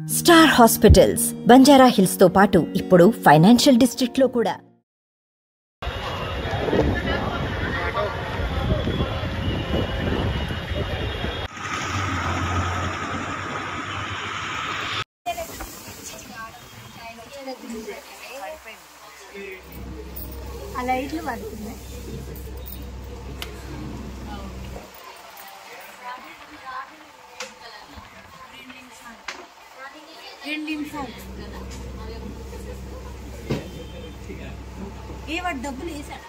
star hospitals Banjara hills తో పాటు ఇప్పుడు ఫైనాన్షియల్ డిస్ట్రిక్ట్ లో కూడా ఆ లైట్లు పడుతున్నాయి రెండు నిమిషాలు ఏ వాడు డబ్బులు వేసాడా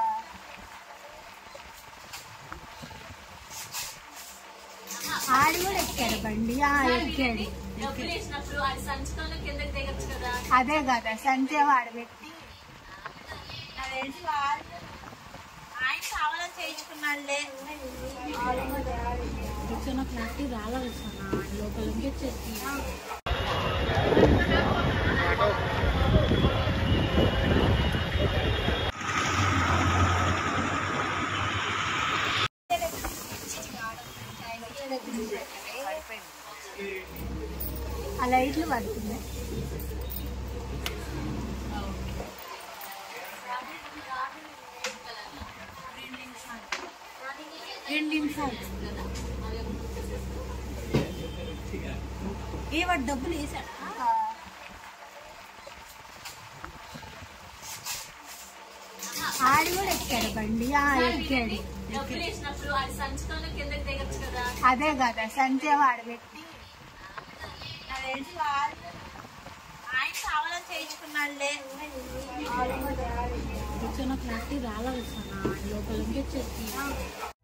ఆడి కూడా ఎక్కాడు బండి ఆ ఎక్కాడు డబ్బులు వేసినప్పుడు అది సంచుకొని కిందకి దిగచ్చు కదా అదే కదా సంచే వాడు పెట్టి నాకు తెలిసి వాళ్ళు ఆయన కావాలని చేయించుకున్నాళ్ళే కూర్చొని క్లారిటీ రాలేదు లోపల నుంచి వచ్చేసి ఆ లైట్లు పడుతున్నాయి రెండు నిమిషాలు ఏ వాడు డబ్బులు వేసాడా ఆడి కూడా ఎక్కాడు బండి ఆ ఎక్కాడు డబ్బులు వేసినప్పుడు అది సంచుకొని కిందకి దిగచ్చు కదా అదే కదా సంచే వాడు పెట్టి నాకు తెలిసి వాళ్ళు ఆయన కావాలని చేయించుకున్నాళ్ళే కూర్చొని క్లారిటీ రాలేదు లోపల నుంచి వచ్చేసి